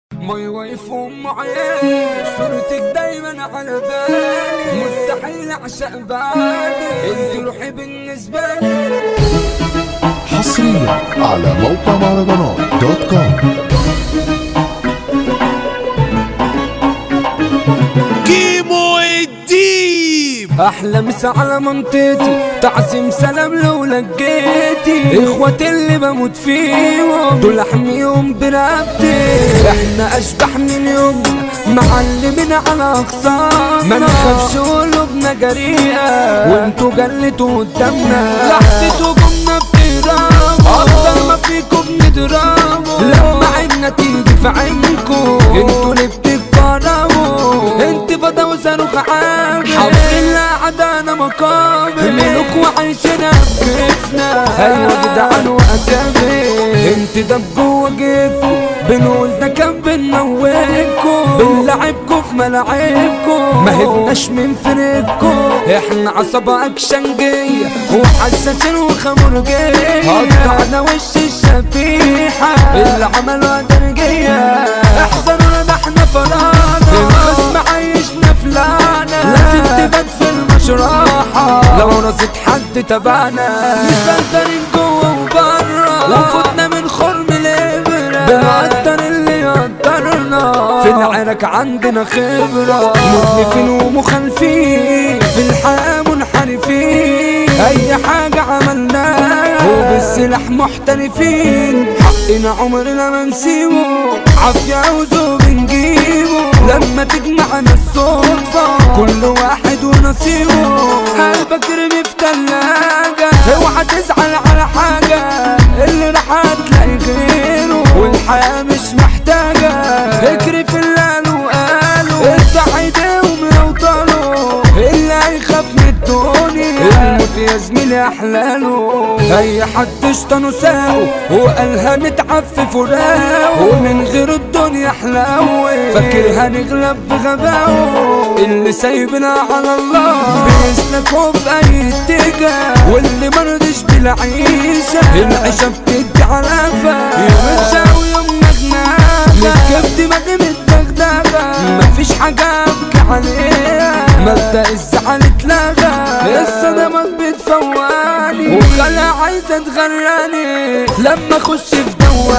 مي واقف ام عيال صورتك دايما على بالي مستحيل اعشق بعدك انت روحي بالنسبه لي حصريا على موقع مهرجانات دوت كوم كيمو الديب احلى مسا على منطقتي تعزيم سلام لو لقيتي اخواتي اللي بموت فيهم دول احميهم برقبتي احنا اشبح من يومنا معلمين على اقسامنا ما نخافش قلوبنا جريئة وانتوا جلتوا قدامنا لحظة هجومنا بتهربوا افضل ما فيكم بنضربوا لما عيننا تيجي في عينكم انتوا اللي بتتكرموا انت فضا وصاروخ عامل حافظين لعدانا مقابل ملوك وعايشين بكيفنا ايوه جدعان واكابر انت ده بجوه جيبكم بنقول ده كان بنموتكم بنلعبكم في ملاعبكم ما هبناش من فريقكم احنا عصابة اكشنجية وحساسين وخمرجية قطعنا وش الشبيحة اللي عملوا درجية احسنوا ده احنا فرانا الخصم عايشنا فلانا لازم تبات في المشرحة لو رصيد حد تبعنا مسيطرين جوه وبره وفوتنا من خرم الابرة بنقدر اللي يقدرنا في العرك عندنا خبرة مخلفين ومخالفين في الحياة منحرفين اي حاجة عملناها وبالسلاح محترفين حقنا عمرنا ما نسيبه عافية وذوق بنجيبه لما تجمعنا الصدفة كل واحد ونصيبه قلبك رمي في تلاجة اوعى تزعل على حاجة اللي راح هتلاقي غيره والحياة مش محتاجة اجري في اللي قالوا قالوا افتح ايديهم لو طالوا اللي هيخاف من الدنيا الموت يا زميلي احلاله اي حد اشتنوا ساو وقالها نتعفف وراو ومن غير الدنيا حلاوة فاكر هنغلب بغباوه اللي سايبنا على الله بيسلكوا في اي اتجاه واللي مرضش بالعيشة العيشة بتدي علافة يوم تساوي يوم نغناغة للكبد دماغي متدغدغة مفيش حاجة ابكي عليها مبدأ الزعل اتلغى الصدمات بتفوقني وخلا عايزة تغراني لما اخش في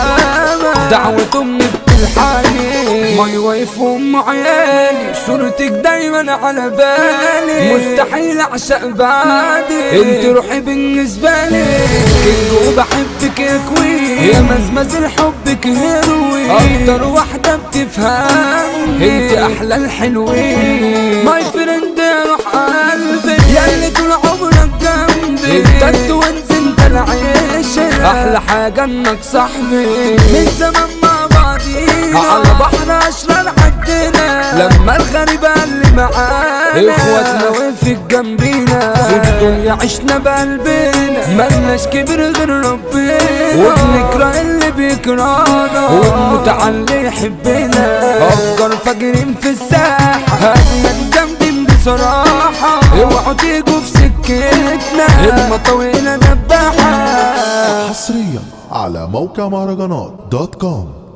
دوامة دعوة امي بتلحقني ماي وايف وام عيالي صورتك دايما على بالي مستحيل اعشق بعدك انت روحي بالنسبة لي كنت وبحبك يا كوين يا مزمز الحبك هيروي اكتر واحدة بتفهم انت احلى الحلوين ماي فريند يا روح قلبي يا اللي طول عمرك جنبي انت التوينز انت العيش احلى حاجة انك صاحبي من زمان مع بعضينا على بحر اشرار حدنا لما الغريب اللي معانا اخواتنا وقفت جنبينا في الدنيا عشنا بقلبنا ملناش كبر غير ربنا وبنكره اللي بيكرهنا والمتعلي يحبنا افكار فاجرين في الساحة اجمد جامدين بصراحة اوعوا تيجوا في سكتنا المطاوينا دباحة حصريا على موقع مهرجانات دوت كوم